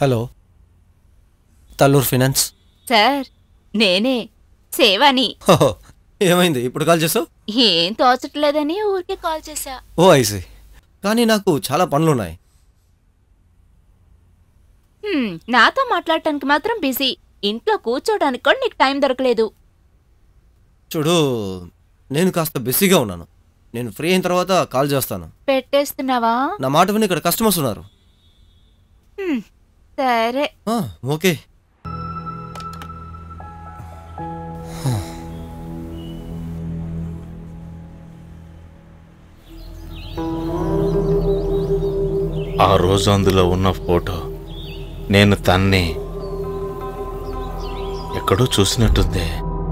Hello Talluru finance sir నేనే సేవాని హోహో, ఏమైంది ఇప్పుడు కాల్ చేసావు ఏం తోచట్లేదని ఊరికే కాల్ చేశా ఓ ఐసి కానీ నాకు చాలా పనులున్నాయి హ్మ్, నాతో మాట్లాడటానికి మాత్రం బిజీ ఇంట్లో కూర్చోడానికి కూడా నీకు టైం దొరకలేదు చూడు నేను కాస్త బిజీగా ఉన్నాను నేను ఫ్రీ అయిన తర్వాత కాల్ చేస్తాను పెట్టేస్తున్నావా నా మాట విని ఇక్కడ కస్టమర్స్ ఉన్నారు హ్మ్, సరే ఆ, ఓకే ఆ రోజు అందులో ఉన్న ఫోటో నేను తన్ని ఎక్కడో చూసినట్టుంది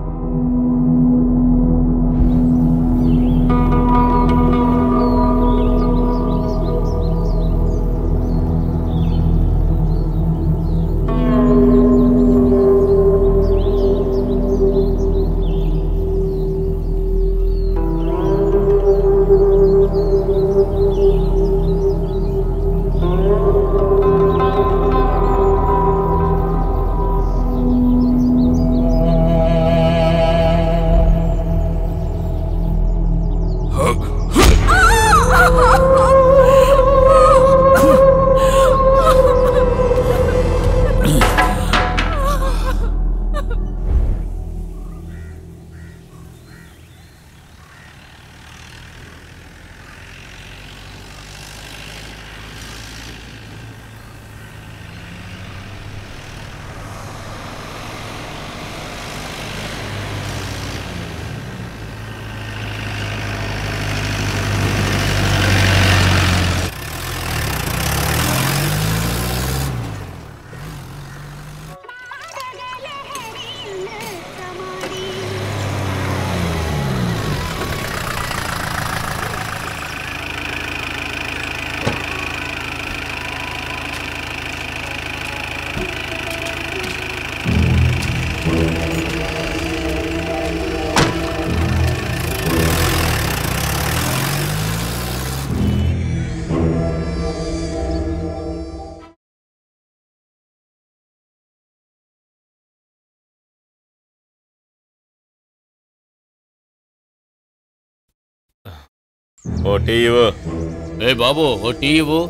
ఓ టీ ఇవ్వు. ఏ బాబు ఓ టీ ఇవ్వు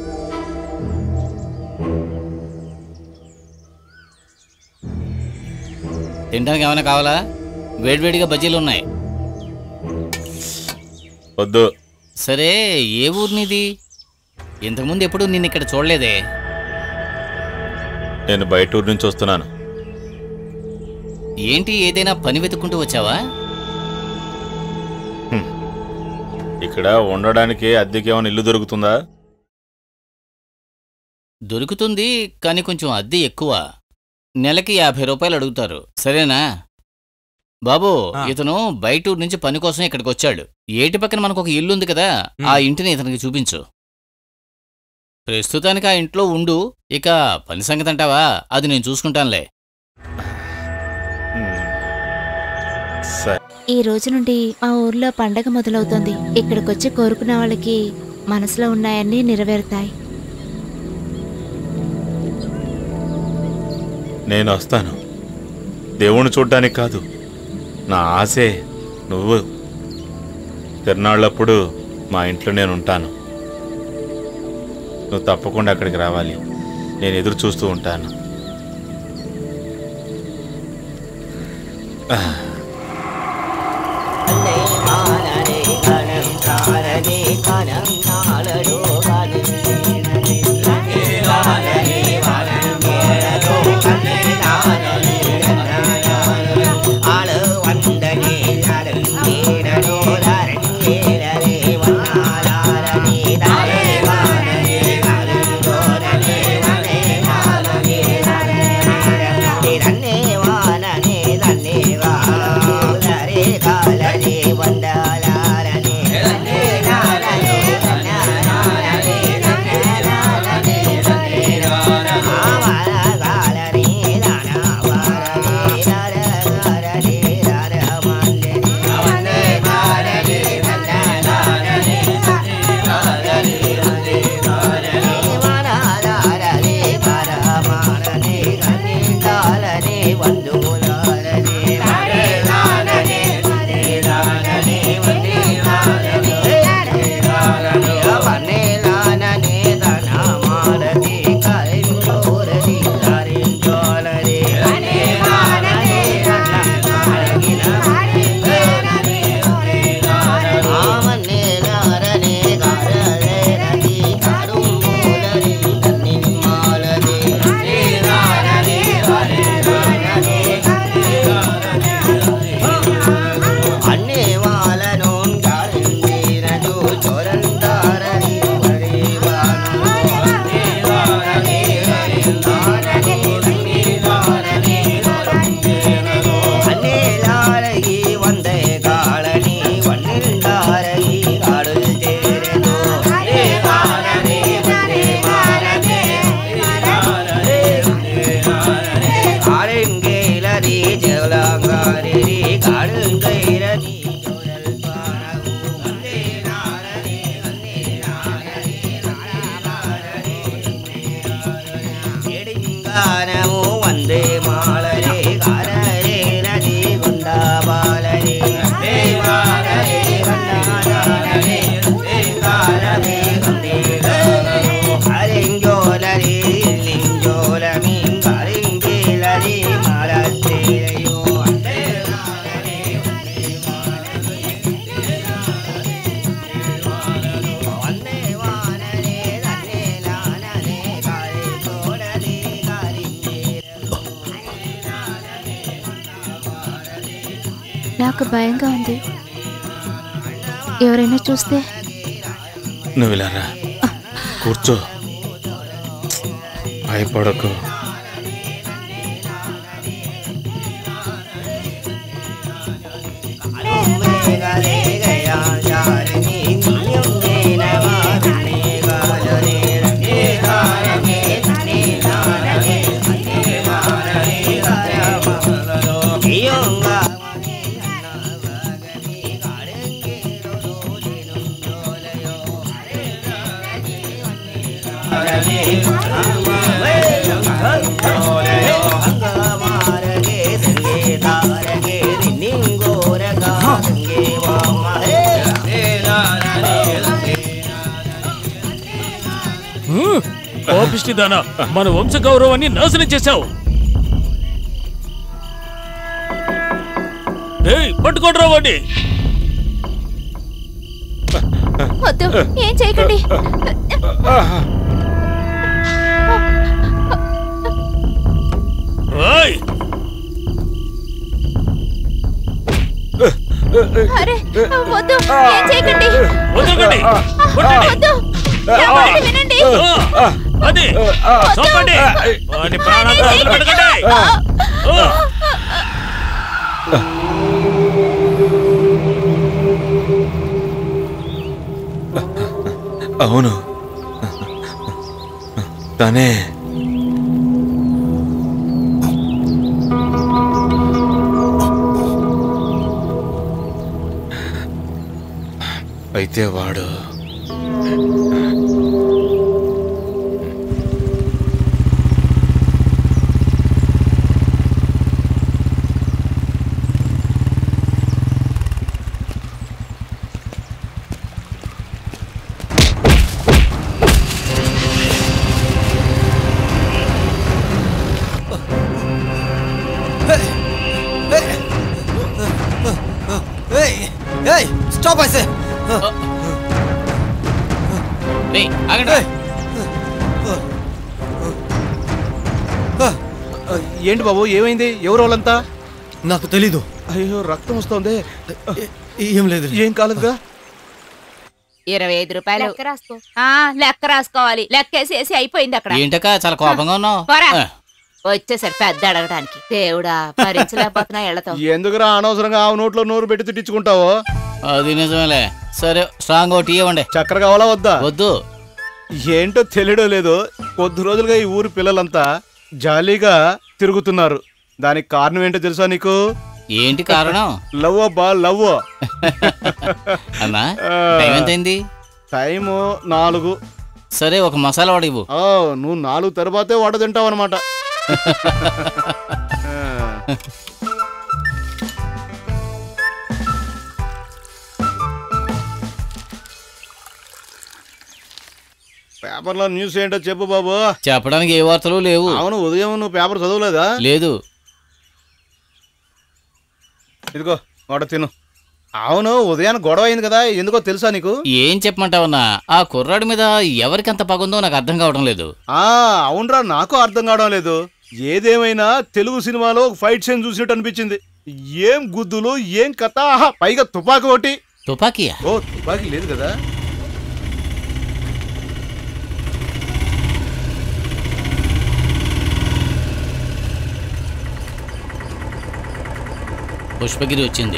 తినడానికి ఏమైనా కావాలా వేడివేడిగా బజ్జీలు ఉన్నాయి వద్దు సరే ఏ ఊరు నీది ఇంతకుముందు ఎప్పుడు నిన్ను ఇక్కడ చూడలేదే నేను బయట ఊరు నుంచి వస్తున్నాను ఏంటి ఏదైనా పని వెతుక్కుంటూ వచ్చావా ఇక్కడ ఉండడానికి అద్దెకి ఏమైనా ఇల్లు దొరుకుతుందా దొరుకుతుంది కానీ కొంచెం అద్దె ఎక్కువ నెలకి యాభై రూపాయలు అడుగుతారు సరేనా బాబు ఇతను బయట ఊరు నుంచి పని కోసం ఇక్కడికి వచ్చాడు ఏటి పక్కన మనకు ఒక ఇల్లు ఉంది కదా ఆ ఇంటిని ఇతనికి చూపించు ప్రస్తుతానికి ఆ ఇంట్లో ఉండు ఇక పని సంగతి అంటావా అది నేను చూసుకుంటానులే సరే ఈ రోజు నుండి మా ఊర్లో పండగ మొదలవుతోంది ఇక్కడికొచ్చి కోరుకున్న వాళ్ళకి మనసులో ఉన్నాయన్నీ నెరవేరుతాయి నేను వస్తాను దేవుణ్ణి చూడ్డానికి కాదు నా ఆశే నువ్వు తిరునాళ్ళప్పుడు మా ఇంట్లో నేను ఉంటాను నువ్వు తప్పకుండా అక్కడికి రావాలి నేను ఎదురు చూస్తూ ఉంటాను వందాలారని గానము వందే మాళరే గానరే నది గుండా బాలరే వందే మాళరే గండానరే వందే గానరే వందే గానము హరింజోలరే లింజోలమి హరింజేలరే మాలసేరయో వందే మాళరే వందే వానరే నన్నే లాననే గాలి తోడది గాలింజేరయో నాకు భయంగా ఉంది ఎవరైనా చూస్తే నువ్వు ఇలా రా కూర్చో భయపడకు కోపిష్టిదానా మన వంశ గౌరవాన్ని నాశనం చేశావు ఏయ్ పట్టుకోడ్రా వాడిని వద్దు ఏం చేయకండి ఓయ్ అరే వద్దు ఏం చేయకండి వదలకండి కొట్టండి. వద్దు నా మాట వినండి ఆ, అది చంపండి వాడి ప్రాణాలు వదిలిపెట్టకండి ఓ. అవును తనే అయితే వాడు ఏయ్ ఏయ్ స్టాప్ ఐసే రేయ్, ఆగండి ఏంటి బాబు ఏమైంది ఎవరు వాళ్ళంతా నాకు తెలీదు అయ్యో రక్తం వస్తుంది ఏ- ఏం లేదు ఏం కాలేదుగా ఇరవై ఐదు రూపాయలు ఆ, లెక్క రాసుకోవాలి లెక్కేసేసి అయిపోయింది అక్కడ ఏంటక్క చాలా కోపంగా ఉన్నావు పోరా. ఆ, వచ్చేసరి పెద్ద అడగడానికి దేవుడా భరించలేకపోతున్నా ఎళ్ళతో ఎందుకురా అనవసరంగా ఆవు నోట్లో నోరు పెట్టి తిట్టించుకుంటావో అది నిజమేలే సరే స్ట్రాంగ్ ఒకటి ఇవ్వండి చక్కెర కావాలా వద్దా వద్దు ఏంటో తెలియడం లేదు కొద్ది రోజులుగా ఈ ఊరి పిల్లలంతా జాలీగా తిరుగుతున్నారు దానికి కారణం ఏంటో తెలుసా నీకు ఏంటి కారణం లవ్ అబ్బా లవ్ అన్నా ఆ. టైం ఎంతైంది టైము నాలుగు సరే ఒక మసాలా వాడు ఇవ్వు ఆ, నువ్వు నాలుగు తర్వాతే వడ తింటావు అనమాట పేపర్లో న్యూస్ ఏంటో చెప్పు బాబు చెప్పడానికి ఏ వార్తలు లేవు అవును ఉదయం నువ్వు పేపర్ చదవలేదా లేదు ఇదిగో వడ తిను అవును ఉదయాన్ని గొడవ అయింది కదా ఎందుకో తెలుసా నీకు ఏం చెప్పమంటావన్నా ఆ కుర్రాడి మీద ఎవరికి అంత పగుందో నాకు అర్థం కావడం లేదు ఆ అవునరా నాకు అర్థం కావడం లేదు ఏదేమైనా తెలుగు సినిమాలో ఒక ఫైట్ సీన్ చూసినట్టు అనిపించింది ఏం గుద్దులు ఏం కథ ఆహా, పైగా తుపాకీ ఒకటి తుపాకీయా ఓ తుపాకీ లేదు కదా పుష్పగిరి వచ్చింది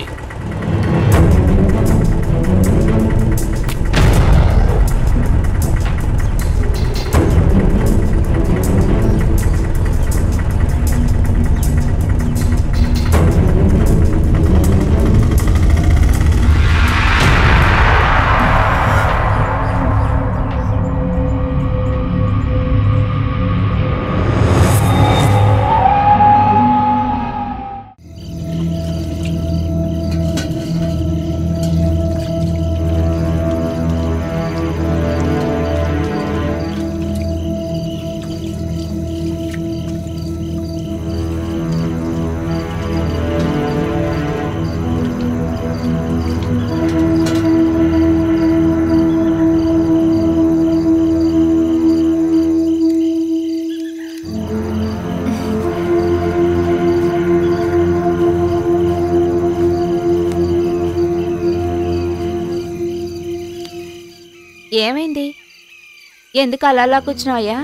ఏమైంది ఎందుకు అలా అలా కూర్చున్నావయ్యా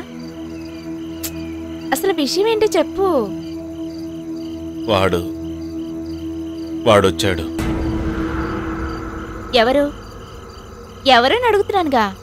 అసలు విషయం ఏంటో చెప్పు వాడు వాడొచ్చాడు ఎవరు ఎవరని అడుగుతున్నానుగా